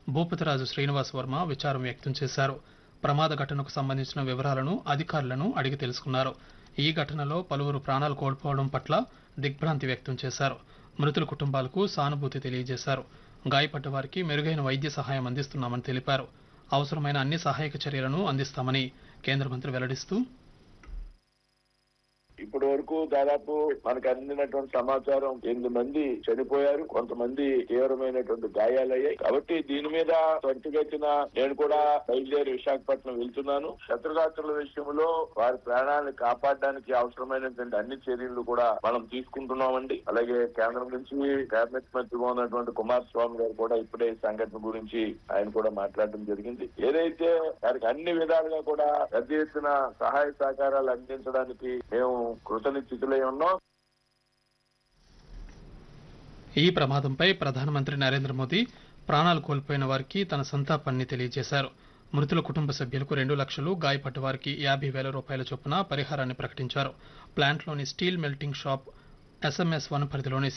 భూపతిరాజు శ్రీనివాస్ వర్మ విచారం వ్యక్తం చేశారు ప్రమాద ఘటనకు సంబంధించిన వివరాలను అధికారులను అడిగి తెలుసుకున్నారు ఈ ఘటనలో పలువురు ప్రాణాలు కోల్పోవడం పట్ల దిగ్భ్రాంతి వ్యక్తం చేశారు మృతుల కుటుంబాలకు సానుభూతి తెలియజేశారు గాయపడ్డ వారికి మెరుగైన వైద్య సహాయం అందిస్తున్నామని తెలిపారు అవసరమైన అన్ని సహాయక చర్యలను అందిస్తామని కేంద్ర మంత్రి వెల్లడిస్తూ ఇప్పటి వరకు దాదాపు మనకు అందినటువంటి సమాచారం ఎనిమిది మంది చనిపోయారు కొంతమంది తీవ్రమైనటువంటి గాయాలయ్యాయి కాబట్టి దీని మీద త్వరితగతిన నేను కూడా బయలుదేరి విశాఖపట్నం వెళ్తున్నాను శత్రుఘాతుల విషయంలో వారి ప్రాణాలను కాపాడడానికి అవసరమైనటువంటి అన్ని చర్యలు కూడా మనం తీసుకుంటున్నామండి అలాగే కేంద్రం నుంచి కేబినెట్ మంత్రిగా ఉన్నటువంటి కుమారస్వామి గారు కూడా ఇప్పుడే ఈ సంఘటన గురించి ఆయన కూడా మాట్లాడడం జరిగింది ఏదైతే వారికి అన్ని విధాలుగా కూడా పెద్ద ఎత్తున సహాయ సహకారాలు అందించడానికి మేము కృతనిశ్చితులై ఉన్నాం ఈ ప్రమాదంపై ప్రధానమంత్రి నరేంద్ర మోదీ ప్రాణాలు కోల్పోయిన వారికి తన సంతాపాన్ని తెలియజేశారు మృతుల కుటుంబ సభ్యులకు రెండు లక్షలు గాయపడ్డ వారికి యాభై వేల రూపాయల చొప్పున పరిహారాన్ని ప్రకటించారు ప్లాంట్లోని steel melting shop SMS one పరిధిలోని